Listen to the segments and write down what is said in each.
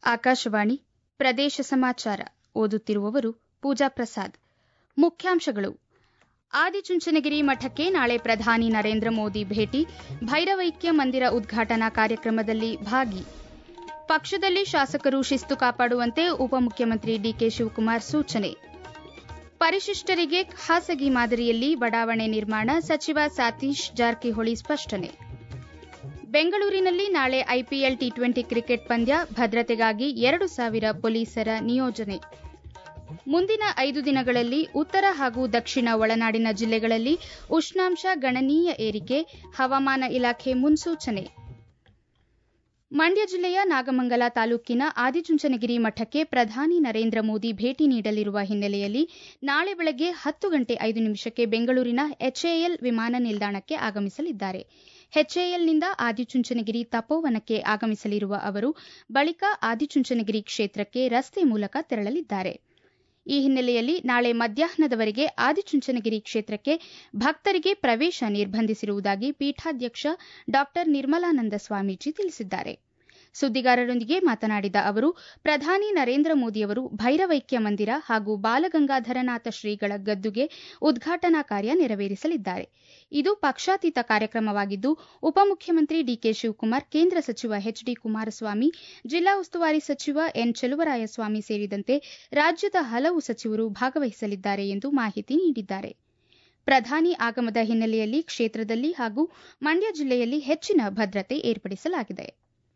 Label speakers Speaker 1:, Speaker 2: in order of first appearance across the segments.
Speaker 1: ಆಕಾಶವಾಣಿ ಪ್ರದೇಶ ಸಮಾಚಾರ ಓದುತ್ತಿರುವವರು ಪೂಜಾ ಪ್ರಸಾದ್ ಮುಖ್ಯಾಂಶಗಳು ಆದಿಚುಂಚನಗಿರಿ ಮಠಕ್ಕೆ ನಾಳೆ ಪ್ರಧಾನಿ ನರೇಂದ್ರ ಮೋದಿ ಭೇಟಿ ಭೈರವೈಕ್ಯ ಮಂದಿರ ಉದ್ಘಾಟನಾ ಕಾರ್ಯಕ್ರಮದಲ್ಲಿ ಭಾಗಿ ಪಕ್ಷದಲ್ಲಿ ಶಾಸಕರು ಶಿಸ್ತು ಕಾಪಾಡುವಂತೆ ಉಪಮುಖ್ಯಮಂತ್ರಿ ಡಿಕೆ ಶಿವಕುಮಾರ್ ಸೂಚನೆ ಪರಿಶಿಷ್ಟರಿಗೆ ಖಾಸಗಿ ಮಾದರಿಯಲ್ಲಿ ಬಡಾವಣೆ ನಿರ್ಮಾಣ ಸಚಿವ ಸತೀಶ್ ಜಾರಕಿಹೊಳಿ ಸ್ಪಷ್ಟನೆ ಬೆಂಗಳೂರಿನಲ್ಲಿ ನಾಳೆ ಐಪಿಎಲ್ ಟಿ ಟ್ವೆಂಟಿ ಕ್ರಿಕೆಟ್ ಪಂದ್ಯ ಭದ್ರತೆಗಾಗಿ ಎರಡು ಸಾವಿರ ಪೊಲೀಸರ ನಿಯೋಜನೆ ಮುಂದಿನ ಐದು ದಿನಗಳಲ್ಲಿ ಉತ್ತರ ಹಾಗೂ ದಕ್ಷಿಣ ಒಳನಾಡಿನ ಜಿಲ್ಲೆಗಳಲ್ಲಿ ಉಷ್ಣಾಂಶ ಗಣನೀಯ ಏರಿಕೆ ಹವಾಮಾನ ಇಲಾಖೆ ಮುನ್ಸೂಚನೆ ಮಂಡ್ಯ ಜಿಲ್ಲೆಯ ನಾಗಮಂಗಲ ತಾಲೂಕಿನ ಆದಿಚುಂಚನಗಿರಿ ಮಠಕ್ಕೆ ಪ್ರಧಾನಿ ನರೇಂದ್ರ ಮೋದಿ ಭೇಟಿ ನೀಡಲಿರುವ ಹಿನ್ನೆಲೆಯಲ್ಲಿ ನಾಳೆ ಬೆಳಗ್ಗೆ ಹತ್ತು ಗಂಟೆ ಐದು ನಿಮಿಷಕ್ಕೆ ಬೆಂಗಳೂರಿನ ಎಚ್ಎಎಲ್ ವಿಮಾನ ನಿಲ್ದಾಣಕ್ಕೆ ಆಗಮಿಸಲಿದ್ದಾರೆ ಎಚ್ಎಎಲ್ನಿಂದ ಆದಿಚುಂಚನಗಿರಿ ತಪೋವನಕ್ಕೆ ಆಗಮಿಸಲಿರುವ ಅವರು ಬಳಿಕ ಆದಿಚುಂಚನಗಿರಿ ಕ್ಷೇತ್ರಕ್ಕೆ ರಸ್ತೆ ಮೂಲಕ ತೆರಳಲಿದ್ದಾರೆ ಈ ಹಿನ್ನೆಲೆಯಲ್ಲಿ ನಾಳೆ ಮಧ್ಯಾಹ್ನದವರೆಗೆ ಆದಿಚುಂಚನಗಿರಿ ಕ್ಷೇತ್ರಕ್ಕೆ ಭಕ್ತರಿಗೆ ಪ್ರವೇಶ ನಿರ್ಬಂಧಿಸಿರುವುದಾಗಿ ಪೀಠಾಧ್ಯಕ್ಷ ಡಾ ನಿರ್ಮಲಾನಂದ ಸ್ವಾಮೀಜಿ ತಿಳಿಸಿದ್ದಾರೆ ಸುದ್ದಿಗಾರರೊಂದಿಗೆ ಮಾತನಾಡಿದ ಅವರು ಪ್ರಧಾನಿ ನರೇಂದ್ರ ಮೋದಿಯವರು ಭೈರವೈಕ್ಯ ಮಂದಿರ ಹಾಗೂ ಬಾಲಗಂಗಾಧರನಾಥ ಶ್ರೀಗಳ ಗದ್ದುಗೆ ಉದ್ಘಾಟನಾ ಕಾರ್ಯ ನೆರವೇರಿಸಲಿದ್ದಾರೆ ಇದು ಪಕ್ಷಾತೀತ ಕಾರ್ಯಕ್ರಮವಾಗಿದ್ದು ಉಪಮುಖ್ಯಮಂತ್ರಿ ಡಿಕೆ ಶಿವಕುಮಾರ್ ಕೇಂದ್ರ ಸಚಿವ ಎಚ್ ಡಿ ಕುಮಾರಸ್ವಾಮಿ ಜಿಲ್ಲಾ ಉಸ್ತುವಾರಿ ಸಚಿವ ಎನ್ ಚೆಲುವರಾಯಸ್ವಾಮಿ ಸೇರಿದಂತೆ ರಾಜ್ಯದ ಹಲವು ಸಚಿವರು ಭಾಗವಹಿಸಲಿದ್ದಾರೆ ಎಂದು ಮಾಹಿತಿ ನೀಡಿದ್ದಾರೆ ಪ್ರಧಾನಿ ಆಗಮದ ಹಿನ್ನೆಲೆಯಲ್ಲಿ ಕ್ಷೇತ್ರದಲ್ಲಿ ಹಾಗೂ ಮಂಡ್ಯ ಜಿಲ್ಲೆಯಲ್ಲಿ ಹೆಚ್ಚಿನ ಭದ್ರತೆ ಏರ್ಪಡಿಸಲಾಗಿದೆ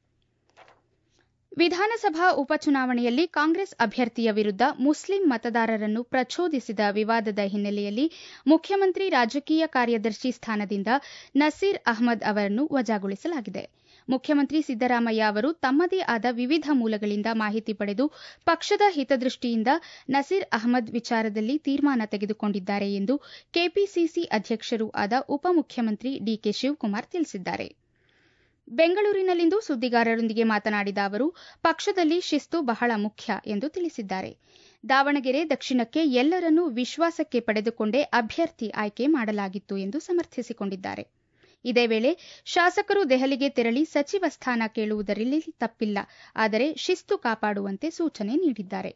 Speaker 1: ವಿಧಾನಸಭಾ ಉಪಚುನಾವಣೆಯಲ್ಲಿ ಕಾಂಗ್ರೆಸ್ ಅಭ್ಯರ್ಥಿಯ ವಿರುದ್ದ ಮುಸ್ಲಿಂ ಮತದಾರರನ್ನು ಪ್ರಚೋದಿಸಿದ ವಿವಾದದ ಹಿನ್ನೆಲೆಯಲ್ಲಿ ಮುಖ್ಯಮಂತ್ರಿ ರಾಜಕೀಯ ಕಾರ್ಯದರ್ಶಿ ಸ್ಥಾನದಿಂದ ನಸೀರ್ ಅಹ್ಮದ್ ಅವರನ್ನು ವಜಾಗೊಳಿಸಲಾಗಿದೆ ಮುಖ್ಯಮಂತ್ರಿ ಸಿದ್ದರಾಮಯ್ಯ ಅವರು ತಮ್ಮದೇ ಆದ ವಿವಿಧ ಮೂಲಗಳಿಂದ ಮಾಹಿತಿ ಪಡೆದು ಪಕ್ಷದ ಹಿತದೃಷ್ಟಿಯಿಂದ ನಸೀರ್ ಅಹ್ಮದ್ ವಿಚಾರದಲ್ಲಿ ತೀರ್ಮಾನ ತೆಗೆದುಕೊಂಡಿದ್ದಾರೆ ಎಂದು ಕೆಪಿಸಿಸಿ ಅಧ್ಯಕ್ಷರೂ ಆದ ಉಪಮುಖ್ಯಮಂತ್ರಿ ಡಿಕೆ ಶಿವಕುಮಾರ್ ತಿಳಿಸಿದ್ದಾರೆ ಬೆಂಗಳೂರಿನಲ್ಲಿಂದು ಸುದ್ದಿಗಾರರೊಂದಿಗೆ ಮಾತನಾಡಿದ ಅವರು ಪಕ್ಷದಲ್ಲಿ ಶಿಸ್ತು ಬಹಳ ಮುಖ್ಯ ಎಂದು ತಿಳಿಸಿದ್ದಾರೆ ದಾವಣಗೆರೆ ದಕ್ಷಿಣಕ್ಕೆ ಎಲ್ಲರನ್ನೂ ವಿಶ್ವಾಸಕ್ಕೆ ಪಡೆದುಕೊಂಡೇ ಅಭ್ಯರ್ಥಿ ಆಯ್ಕೆ ಮಾಡಲಾಗಿತ್ತು ಎಂದು ಸಮರ್ಥಿಸಿಕೊಂಡಿದ್ದಾರೆ ಇದೇ ವೇಳೆ ಶಾಸಕರು ದೆಹಲಿಗೆ ತೆರಳಿ ಸಚಿವ ಸ್ಥಾನ ಕೇಳುವುದರಲ್ಲಿ ತಪ್ಪಿಲ್ಲ ಆದರೆ ಶಿಸ್ತು ಕಾಪಾಡುವಂತೆ ಸೂಚನೆ ನೀಡಿದ್ದಾರೆ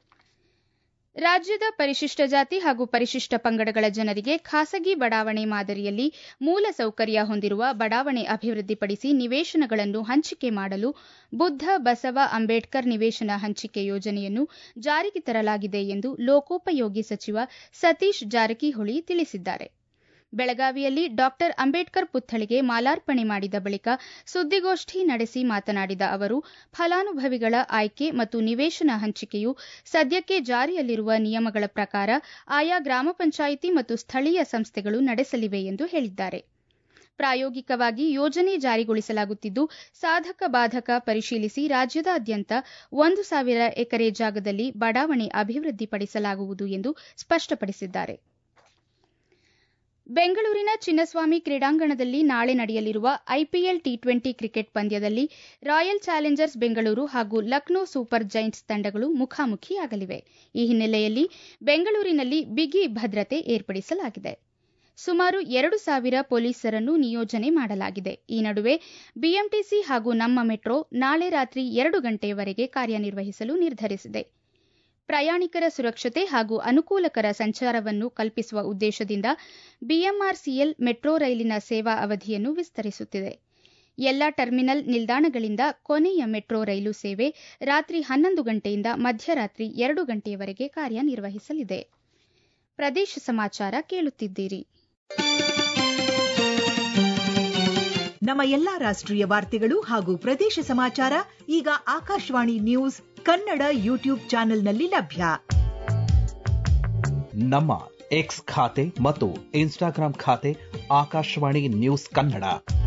Speaker 1: ರಾಜ್ಯದ ಪರಿಶಿಷ್ಟ ಜಾತಿ ಹಾಗೂ ಪರಿಶಿಷ್ಟ ಪಂಗಡಗಳ ಜನರಿಗೆ ಖಾಸಗಿ ಬಡಾವಣೆ ಮಾದರಿಯಲ್ಲಿ ಮೂಲ ಸೌಕರ್ಯ ಹೊಂದಿರುವ ಬಡಾವಣೆ ಅಭಿವೃದ್ಧಿಪಡಿಸಿ ನಿವೇಶನಗಳನ್ನು ಹಂಚಿಕೆ ಮಾಡಲು ಬುದ್ಧ ಬಸವ ಅಂಬೇಡ್ಕರ್ ನಿವೇಶನ ಹಂಚಿಕೆ ಯೋಜನೆಯನ್ನು ಜಾರಿಗೆ ತರಲಾಗಿದೆ ಎಂದು ಲೋಕೋಪಯೋಗಿ ಸಚಿವ ಸತೀಶ್ ಜಾರಕಿಹೊಳಿ ತಿಳಿಸಿದ್ದಾರೆ ಬೆಳಗಾವಿಯಲ್ಲಿ ಡಾ ಅಂಬೇಡ್ಕರ್ ಪುತ್ಥಳಿಗೆ ಮಾಲಾರ್ಪಣೆ ಮಾಡಿದ ಬಳಿಕ ಸುದ್ದಿಗೋಷ್ಠಿ ನಡೆಸಿ ಮಾತನಾಡಿದ ಅವರು ಫಲಾನುಭವಿಗಳ ಆಯ್ಕೆ ಮತ್ತು ನಿವೇಶನ ಹಂಚಿಕೆಯು ಸದ್ಯಕ್ಕೆ ಜಾರಿಯಲ್ಲಿರುವ ನಿಯಮಗಳ ಪ್ರಕಾರ ಆಯಾ ಗ್ರಾಮ ಪಂಚಾಯಿತಿ ಮತ್ತು ಸ್ಥಳೀಯ ಸಂಸ್ಥೆಗಳು ನಡೆಸಲಿವೆ ಎಂದು ಹೇಳಿದ್ದಾರೆ ಪ್ರಾಯೋಗಿಕವಾಗಿ ಯೋಜನೆ ಜಾರಿಗೊಳಿಸಲಾಗುತ್ತಿದ್ದು ಸಾಧಕ ಬಾಧಕ ಪರಿಶೀಲಿಸಿ ರಾಜ್ಯದಾದ್ಯಂತ ಒಂದು ಸಾವಿರ ಎಕರೆ ಜಾಗದಲ್ಲಿ ಬಡಾವಣೆ ಅಭಿವೃದ್ಧಿಪಡಿಸಲಾಗುವುದು ಎಂದು ಸ್ಪಷ್ಟಪಡಿಸಿದ್ದಾರೆ ಬೆಂಗಳೂರಿನ ಚಿನ್ನಸ್ವಾಮಿ ಕ್ರೀಡಾಂಗಣದಲ್ಲಿ ನಾಳೆ ನಡೆಯಲಿರುವ ಐಪಿಎಲ್ ಟಿ ಟ್ವೆಂಟಿ ಕ್ರಿಕೆಟ್ ಪಂದ್ಯದಲ್ಲಿ ರಾಯಲ್ ಚಾಲೆಂಜರ್ಸ್ ಬೆಂಗಳೂರು ಹಾಗೂ ಲಕ್ನೋ ಸೂಪರ್ ಜೈಂಟ್ಸ್ ತಂಡಗಳು ಮುಖಾಮುಖಿಯಾಗಲಿವೆ ಈ ಹಿನ್ನೆಲೆಯಲ್ಲಿ ಬೆಂಗಳೂರಿನಲ್ಲಿ ಬಿಗಿ ಭದ್ರತೆ ಏರ್ಪಡಿಸಲಾಗಿದೆ ಸುಮಾರು ಎರಡು ಸಾವಿರ ಪೊಲೀಸರನ್ನು ನಿಯೋಜನೆ ಮಾಡಲಾಗಿದೆ ಈ ನಡುವೆ ಬಿಎಂಟಿಸಿ ಹಾಗೂ ನಮ್ಮ ಮೆಟ್ರೋ ನಾಳೆ ರಾತ್ರಿ ಎರಡು ಗಂಟೆಯವರೆಗೆ ಕಾರ್ಯನಿರ್ವಹಿಸಲು ನಿರ್ಧರಿಸಿದೆ ಪ್ರಯಾಣಿಕರ ಸುರಕ್ಷತೆ ಹಾಗೂ ಅನುಕೂಲಕರ ಸಂಚಾರವನ್ನು ಕಲ್ಪಿಸುವ ಉದ್ದೇಶದಿಂದ ಬಿಎಂಆರ್ಸಿಎಲ್ ಮೆಟ್ರೋ ರೈಲಿನ ಸೇವಾ ಅವಧಿಯನ್ನು ವಿಸ್ತರಿಸುತ್ತಿದೆ ಎಲ್ಲ ಟರ್ಮಿನಲ್ ನಿಲ್ದಾಣಗಳಿಂದ ಕೊನೆಯ ಮೆಟ್ರೋ ರೈಲು ಸೇವೆ ರಾತ್ರಿ ಹನ್ನೊಂದು ಗಂಟೆಯಿಂದ ಮಧ್ಯರಾತ್ರಿ ಎರಡು ಗಂಟೆಯವರೆಗೆ ಕಾರ್ಯನಿರ್ವಹಿಸಲಿದೆ ಪ್ರದೇಶ ಸಮಾಚಾರ ಕೇಳುತ್ತಿದ್ದೀರಿ
Speaker 2: ನಮ್ಮ ಎಲ್ಲಾ ರಾಷ್ಟ್ರೀಯ ವಾರ್ತೆಗಳು ಹಾಗೂ ಪ್ರದೇಶ ಸಮಾಚಾರ ಈಗ ಆಕಾಶವಾಣಿ ನ್ಯೂಸ್ ಕನ್ನಡ ಯೂಟ್ಯೂಬ್ ಚಾನೆಲ್ನಲ್ಲಿ ಲಭ್ಯ
Speaker 3: ನಮ್ಮ ಎಕ್ಸ್ ಖಾತೆ ಮತ್ತು ಇನ್ಸ್ಟಾಗ್ರಾಂ ಖಾತೆ ಆಕಾಶವಾಣಿ ನ್ಯೂಸ್ ಕನ್ನಡ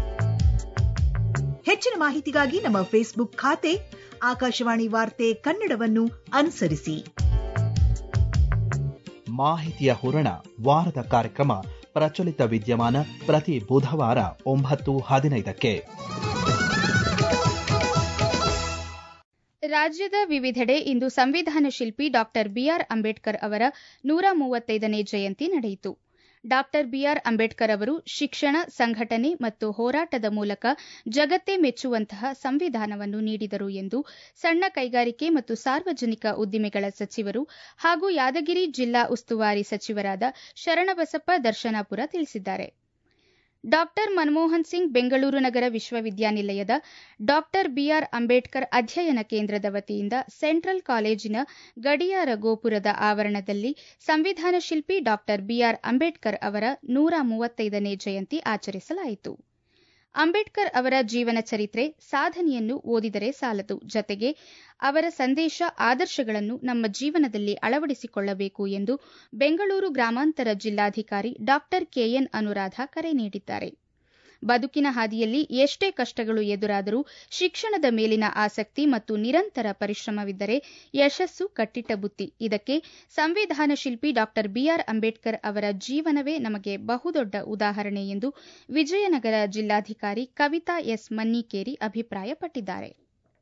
Speaker 2: ಹೆಚ್ಚಿನ ಮಾಹಿತಿಗಾಗಿ ನಮ್ಮ ಫೇಸ್ಬುಕ್ ಖಾತೆ ಆಕಾಶವಾಣಿ ವಾರ್ತೆ ಕನ್ನಡವನ್ನು ಅನುಸರಿಸಿ
Speaker 3: ಮಾಹಿತಿಯ ಹೂರಣ ವಾರದ ಕಾರ್ಯಕ್ರಮ ಪ್ರಚಲಿತ ವಿದ್ಯಮಾನ ಪ್ರತಿ ಬುಧವಾರ ಒಂಬತ್ತು ಹದಿನೈದಕ್ಕೆ
Speaker 1: ರಾಜ್ಯದ ವಿವಿಧೆಡೆ ಇಂದು ಸಂವಿಧಾನ ಶಿಲ್ಪಿ ಡಾ ಬಿಆರ್ ಅಂಬೇಡ್ಕರ್ ಅವರ ನೂರ ಮೂವತ್ತೈದನೇ ಜಯಂತಿ ನಡೆಯಿತು ಡಾಕ್ಟರ್ ಬಿಆರ್ ಅಂಬೇಡ್ಕರ್ ಅವರು ಶಿಕ್ಷಣ ಸಂಘಟನೆ ಮತ್ತು ಹೋರಾಟದ ಮೂಲಕ ಜಗತ್ತೇ ಮೆಚ್ಚುವಂತಹ ಸಂವಿಧಾನವನ್ನು ನೀಡಿದರು ಎಂದು ಸಣ್ಣ ಕೈಗಾರಿಕೆ ಮತ್ತು ಸಾರ್ವಜನಿಕ ಉದ್ದಿಮೆಗಳ ಸಚಿವರು ಹಾಗೂ ಯಾದಗಿರಿ ಜಿಲ್ಲಾ ಉಸ್ತುವಾರಿ ಸಚಿವರಾದ ಶರಣಬಸಪ್ಪ ದರ್ಶನಾಪುರ ತಿಳಿಸಿದ್ದಾರೆ ಡಾಕ್ಟರ್ ಮನಮೋಹನ್ ಸಿಂಗ್ ಬೆಂಗಳೂರು ನಗರ ವಿಶ್ವವಿದ್ಯಾನಿಲಯದ ಡಾಕ್ಟರ್ ಬಿಆರ್ ಅಂಬೇಡ್ಕರ್ ಅಧ್ಯಯನ ಕೇಂದ್ರದ ವತಿಯಿಂದ ಸೆಂಟ್ರಲ್ ಕಾಲೇಜಿನ ಗಡಿಯಾರ ಗೋಪುರದ ಆವರಣದಲ್ಲಿ ಸಂವಿಧಾನ ಶಿಲ್ಪಿ ಡಾಕ್ಟರ್ ಬಿಆರ್ ಅಂಬೇಡ್ಕರ್ ಅವರ ನೂರ ಮೂವತ್ತೈದನೇ ಜಯಂತಿ ಆಚರಿಸಲಾಯಿತು ಅಂಬೇಡ್ಕರ್ ಅವರ ಜೀವನ ಚರಿತ್ರೆ ಸಾಧನೆಯನ್ನು ಓದಿದರೆ ಸಾಲದು ಜತೆಗೆ ಅವರ ಸಂದೇಶ ಆದರ್ಶಗಳನ್ನು ನಮ್ಮ ಜೀವನದಲ್ಲಿ ಅಳವಡಿಸಿಕೊಳ್ಳಬೇಕು ಎಂದು ಬೆಂಗಳೂರು ಗ್ರಾಮಾಂತರ ಜಿಲ್ಲಾಧಿಕಾರಿ ಡಾಕ್ಟರ್ ಕೆಎನ್ ಅನುರಾಧ ಕರೆ ನೀಡಿದ್ದಾರೆ ಬದುಕಿನ ಹಾದಿಯಲ್ಲಿ ಎಷ್ಟೇ ಕಷ್ಟಗಳು ಎದುರಾದರೂ ಶಿಕ್ಷಣದ ಮೇಲಿನ ಆಸಕ್ತಿ ಮತ್ತು ನಿರಂತರ ಪರಿಶ್ರಮವಿದ್ದರೆ ಯಶಸ್ಸು ಕಟ್ಟಿಟ್ಟ ಬುತ್ತಿ ಇದಕ್ಕೆ ಸಂವಿಧಾನ ಶಿಲ್ಪಿ ಡಾಕ್ಟರ್ ಬಿಆರ್ ಅಂಬೇಡ್ಕರ್ ಅವರ ಜೀವನವೇ ನಮಗೆ ಬಹುದೊಡ್ಡ ಉದಾಹರಣೆ ಎಂದು ವಿಜಯನಗರ ಜಿಲ್ಲಾಧಿಕಾರಿ ಕವಿತಾ ಎಸ್ ಮನ್ನಿಕೇರಿ ಅಭಿಪ್ರಾಯಪಟ್ಟಿದ್ದಾರೆ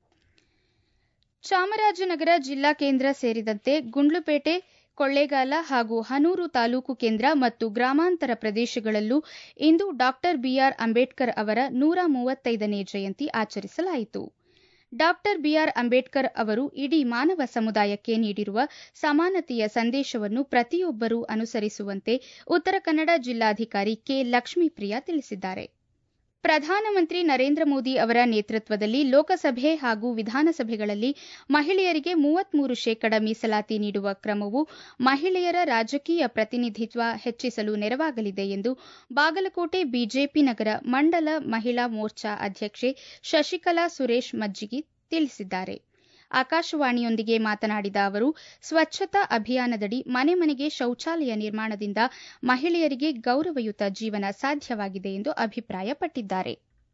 Speaker 1: ಚಾಮರಾಜನಗರ ಜಿಲ್ಲಾ ಕೇಂದ್ರ ಸೇರಿದಂತೆ ಗುಂಡ್ಲುಪೇಟೆ ಕೊಳ್ಳೇಗಾಲ ಹಾಗೂ ಹನೂರು ತಾಲೂಕು ಕೇಂದ್ರ ಮತ್ತು ಗ್ರಾಮಾಂತರ ಪ್ರದೇಶಗಳಲ್ಲೂ ಇಂದು ಡಾಕ್ಟರ್ ಬಿಆರ್ ಅಂಬೇಡ್ಕರ್ ಅವರ ನೂರ ಮೂವತ್ತೈದನೇ ಜಯಂತಿ ಆಚರಿಸಲಾಯಿತು ಡಾಕ್ಟರ್ ಬಿಆರ್ ಅಂಬೇಡ್ಕರ್ ಅವರು ಇಡೀ ಮಾನವ ಸಮುದಾಯಕ್ಕೆ ನೀಡಿರುವ ಸಮಾನತೆಯ ಸಂದೇಶವನ್ನು ಪ್ರತಿಯೊಬ್ಬರೂ ಅನುಸರಿಸುವಂತೆ ಉತ್ತರ ಕನ್ನಡ ಜಿಲ್ಲಾಧಿಕಾರಿ ಕೆ ಲಕ್ಷ್ಮೀಪ್ರಿಯಾ ತಿಳಿಸಿದ್ದಾರೆ ಪ್ರಧಾನಮಂತ್ರಿ ನರೇಂದ್ರ ಮೋದಿ ಅವರ ನೇತೃತ್ವದಲ್ಲಿ ಲೋಕಸಭೆ ಹಾಗೂ ವಿಧಾನಸಭೆಗಳಲ್ಲಿ ಮಹಿಳೆಯರಿಗೆ ಮೂವತ್ಮೂರು ಶೇಕಡ ಮೀಸಲಾತಿ ನೀಡುವ ಕ್ರಮವು ಮಹಿಳೆಯರ ರಾಜಕೀಯ ಪ್ರತಿನಿಧಿತ್ವ ಹೆಚ್ಚಿಸಲು ನೆರವಾಗಲಿದೆ ಎಂದು ಬಾಗಲಕೋಟೆ ಬಿಜೆಪಿ ನಗರ ಮಂಡಲ ಮಹಿಳಾ ಮೋರ್ಚಾ ಅಧ್ಯಕ್ಷೆ ಶಶಿಕಲಾ ಸುರೇಶ್ ಮಜ್ಜಿಗಿ ತಿಳಿಸಿದ್ದಾರೆ ಆಕಾಶವಾಣಿಯೊಂದಿಗೆ ಮಾತನಾಡಿದ ಅವರು ಸ್ವಚ್ಛತಾ ಅಭಿಯಾನದಡಿ ಮನೆ ಮನೆಗೆ ಶೌಚಾಲಯ ನಿರ್ಮಾಣದಿಂದ ಮಹಿಳೆಯರಿಗೆ ಗೌರವಯುತ ಜೀವನ ಸಾಧ್ಯವಾಗಿದೆ ಎಂದು ಅಭಿಪ್ರಾಯಪಟ್ಟಿದ್ದಾರೆ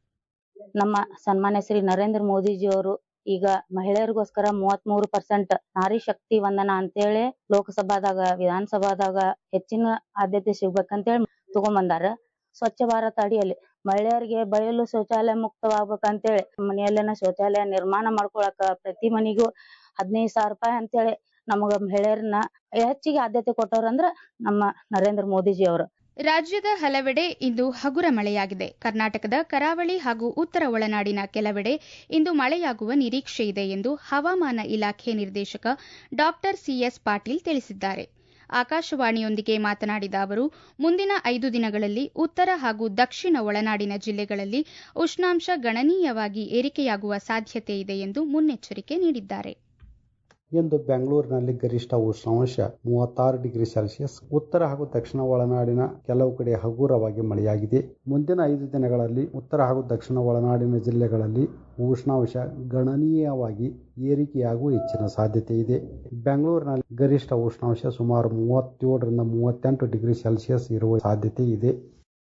Speaker 4: ನಮ್ಮ ಸನ್ಮಾನ್ಯ ಶ್ರೀ ನರೇಂದ್ರ ಮೋದಿಜಿಯವರು ಈಗ ಮಹಿಳೆಯರಿಗೋಸ್ಕರ ಮೂವತ್ತ್ ಮೂರು ಪರ್ಸೆಂಟ್ ನಾರಿ ಶಕ್ತಿ ವಂದನ ಅಂತೇಳಿ ಲೋಕಸಭಾದಾಗ ವಿಧಾನಸಭಾದಾಗ ಹೆಚ್ಚಿನ ಆದ್ಯತೆ ಸಿಗ್ಬೇಕಂತೇಳಿ ತಗೊಂಬಂದಾರ ಸ್ವಚ್ಛ ಭಾರತ ಅಡಿಯಲ್ಲಿ ಮಹಿಳೆಯರಿಗೆ ಬಯಲು ಶೌಚಾಲಯ ಮುಕ್ತವಾಗ್ಬೇಕಂತೇಳಿ ಮನೆಯಲ್ಲೇನ ಶೌಚಾಲಯ ನಿರ್ಮಾಣ ಮಾಡ್ಕೊಳಕ ಪ್ರತಿ ಮನಿಗೂ ಹದಿನೈದು ಸಾವಿರ ರೂಪಾಯಿ ಅಂತೇಳಿ ನಮಗ ಮಹಿಳೆಯರನ್ನ ಹೆಚ್ಚಿಗೆ ಆದ್ಯತೆ ಕೊಟ್ಟವ್ರಂದ್ರ ನಮ್ಮ ನರೇಂದ್ರ ಮೋದಿಜಿ ಅವರು
Speaker 1: ರಾಜ್ಯದ ಹಲವೆಡೆ ಇಂದು ಹಗುರ ಮಳೆಯಾಗಿದೆ ಕರ್ನಾಟಕದ ಕರಾವಳಿ ಹಾಗೂ ಉತ್ತರ ಒಳನಾಡಿನ ಕೆಲವೆಡೆ ಇಂದು ಮಳೆಯಾಗುವ ನಿರೀಕ್ಷೆ ಇದೆ ಎಂದು ಹವಾಮಾನ ಇಲಾಖೆ ನಿರ್ದೇಶಕ ಡಾ ಸಿಎಸ್ ಪಾಟೀಲ್ ತಿಳಿಸಿದ್ದಾರೆ ಆಕಾಶವಾಣಿಯೊಂದಿಗೆ ಮಾತನಾಡಿದ ಅವರು ಮುಂದಿನ ಐದು ದಿನಗಳಲ್ಲಿ ಉತ್ತರ ಹಾಗೂ ದಕ್ಷಿಣ ಒಳನಾಡಿನ ಜಿಲ್ಲೆಗಳಲ್ಲಿ ಉಷ್ಣಾಂಶ ಗಣನೀಯವಾಗಿ ಏರಿಕೆಯಾಗುವ ಸಾಧ್ಯತೆ ಇದೆ ಎಂದು ಮುನ್ನೆಚ್ಚರಿಕೆ ನೀಡಿದ್ದಾರೆ
Speaker 5: ಇಂದು ಬೆಂಗಳೂರಿನಲ್ಲಿ ಗರಿಷ್ಠ ಉಷ್ಣಾಂಶ ಮೂವತ್ತಾರು ಡಿಗ್ರಿ ಸೆಲ್ಸಿಯಸ್ ಉತ್ತರ ಹಾಗೂ ದಕ್ಷಿಣ ಒಳನಾಡಿನ ಕೆಲವು ಕಡೆ ಹಗುರವಾಗಿ ಮಳೆಯಾಗಿದೆ ಮುಂದಿನ ಐದು ದಿನಗಳಲ್ಲಿ ಉತ್ತರ ಹಾಗೂ ದಕ್ಷಿಣ ಒಳನಾಡಿನ ಜಿಲ್ಲೆಗಳಲ್ಲಿ ಉಷ್ಣಾಂಶ ಗಣನೀಯವಾಗಿ ಏರಿಕೆಯಾಗುವ ಹೆಚ್ಚಿನ ಸಾಧ್ಯತೆ ಇದೆ ಬೆಂಗಳೂರಿನಲ್ಲಿ ಗರಿಷ್ಠ ಉಷ್ಣಾಂಶ ಸುಮಾರು ಮೂವತ್ತೇಳರಿಂದ ಮೂವತ್ತೆಂಟು ಡಿಗ್ರಿ ಸೆಲ್ಸಿಯಸ್ ಇರುವ ಸಾಧ್ಯತೆ ಇದೆ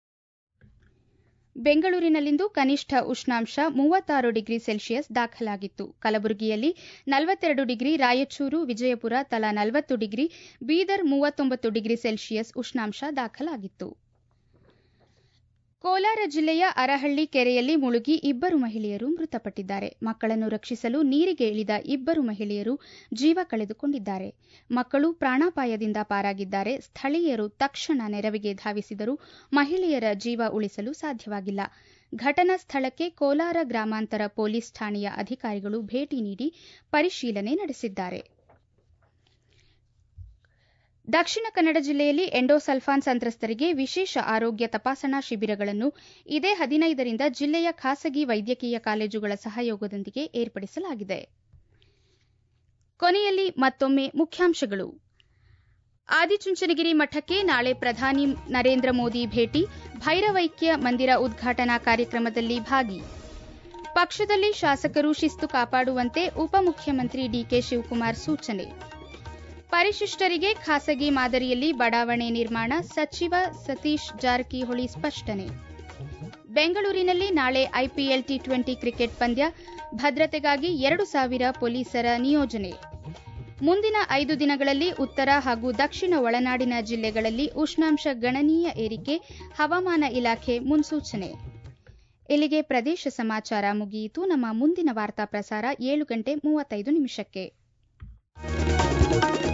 Speaker 1: ಬೆಂಗಳೂರಿನಲ್ಲಿಂದು ಕನಿಷ್ಠ ಉಷ್ಣಾಂಶ ಮೂವತ್ತಾರು ಡಿಗ್ರಿ ಸೆಲ್ಸಿಯಸ್ ದಾಖಲಾಗಿತ್ತು ಕಲಬುರಗಿಯಲ್ಲಿ ನಲವತ್ತೆರಡು ಡಿಗ್ರಿ ರಾಯಚೂರು ವಿಜಯಪುರ ತಲಾ ನಲವತ್ತು ಡಿಗ್ರಿ ಬೀದರ್ ಮೂವತ್ತೊಂಬತ್ತು ಡಿಗ್ರಿ ಸೆಲ್ಸಿಯಸ್ ಉಷ್ಣಾಂಶ ದಾಖಲಾಗಿತ್ತು ಕೋಲಾರ ಜಿಲ್ಲೆಯ ಅರಹಳ್ಳಿ ಕೆರೆಯಲ್ಲಿ ಮುಳುಗಿ ಇಬ್ಬರು ಮಹಿಳೆಯರು ಮೃತಪಟ್ಟಿದ್ದಾರೆ ಮಕ್ಕಳನ್ನು ರಕ್ಷಿಸಲು ನೀರಿಗೆ ಇಳಿದ ಇಬ್ಬರು ಮಹಿಳೆಯರು ಜೀವ ಕಳೆದುಕೊಂಡಿದ್ದಾರೆ ಮಕ್ಕಳು ಪ್ರಾಣಾಪಾಯದಿಂದ ಪಾರಾಗಿದ್ದಾರೆ ಸ್ಥಳೀಯರು ತಕ್ಷಣ ನೆರವಿಗೆ ಧಾವಿಸಿದರೂ ಮಹಿಳೆಯರ ಜೀವ ಉಳಿಸಲು ಸಾಧ್ಯವಾಗಿಲ್ಲ ಘಟನಾ ಸ್ಥಳಕ್ಕೆ ಕೋಲಾರ ಗ್ರಾಮಾಂತರ ಪೊಲೀಸ್ ಠಾಣೆಯ ಅಧಿಕಾರಿಗಳು ಭೇಟಿ ನೀಡಿ ಪರಿಶೀಲನೆ ನಡೆಸಿದ್ದಾರೆ ದಕ್ಷಿಣ ಕನ್ನಡ ಜಿಲ್ಲೆಯಲ್ಲಿ ಎಂಡೋಸಲ್ಫಾನ್ ಸಂತ್ರಸ್ತರಿಗೆ ವಿಶೇಷ ಆರೋಗ್ಯ ತಪಾಸಣಾ ಶಿಬಿರಗಳನ್ನು ಇದೇ ಹದಿನೈದರಿಂದ ಜಿಲ್ಲೆಯ ಖಾಸಗಿ ವೈದ್ಯಕೀಯ ಕಾಲೇಜುಗಳ ಸಹಯೋಗದೊಂದಿಗೆ ಏರ್ಪಡಿಸಲಾಗಿದೆ ಕೊನೆಯಲ್ಲಿ ಮತ್ತೊಮ್ಮೆ ಮುಖ್ಯಾಂಶಗಳು ಆದಿಚುಂಚನಗಿರಿ ಮಠಕ್ಕೆ ನಾಳೆ ಪ್ರಧಾನಿ ನರೇಂದ್ರ ಮೋದಿ ಭೇಟಿ ಭೈರವೈಕ್ಯ ಮಂದಿರ ಉದ್ಘಾಟನಾ ಕಾರ್ಯಕ್ರಮದಲ್ಲಿ ಭಾಗಿ ಪಕ್ಷದಲ್ಲಿ ಶಾಸಕರು ಶಿಸ್ತು ಕಾಪಾಡುವಂತೆ ಉಪಮುಖ್ಯಮಂತ್ರಿ ಡಿಕೆ ಶಿವಕುಮಾರ್ ಸೂಚನೆ ಪರಿಶಿಷ್ಟರಿಗೆ ಖಾಸಗಿ ಮಾದರಿಯಲ್ಲಿ ಬಡಾವಣೆ ನಿರ್ಮಾಣ ಸಚಿವ ಸತೀಶ್ ಜಾರಕಿಹೊಳಿ ಸ್ಪಷ್ಟನೆ ಬೆಂಗಳೂರಿನಲ್ಲಿ ನಾಳೆ ಐಪಿಎಲ್ ಟಿ ಟ್ವೆಂಟಿ ಕ್ರಿಕೆಟ್ ಪಂದ್ಯ ಭದ್ರತೆಗಾಗಿ ಎರಡು ಸಾವಿರ ಪೊಲೀಸರ ನಿಯೋಜನೆ ಮುಂದಿನ ಐದು ದಿನಗಳಲ್ಲಿ ಉತ್ತರ ಹಾಗೂ ದಕ್ಷಿಣ ಒಳನಾಡಿನ ಜಿಲ್ಲೆಗಳಲ್ಲಿ ಉಷ್ಣಾಂಶ ಗಣನೀಯ ಏರಿಕೆ ಹವಾಮಾನ ಇಲಾಖೆ ಮುನ್ಸೂಚನೆ ಇಲ್ಲಿಗೆ ಪ್ರದೇಶ ಸಮಾಚಾರ ಮುಗಿಯಿತು ನಮ್ಮ ಮುಂದಿನ ವಾರ್ತಾ ಪ್ರಸಾರ ಏಳು ಗಂಟೆ ಮೂವತ್ತೈದು ನಿಮಿಷಕ್ಕೆ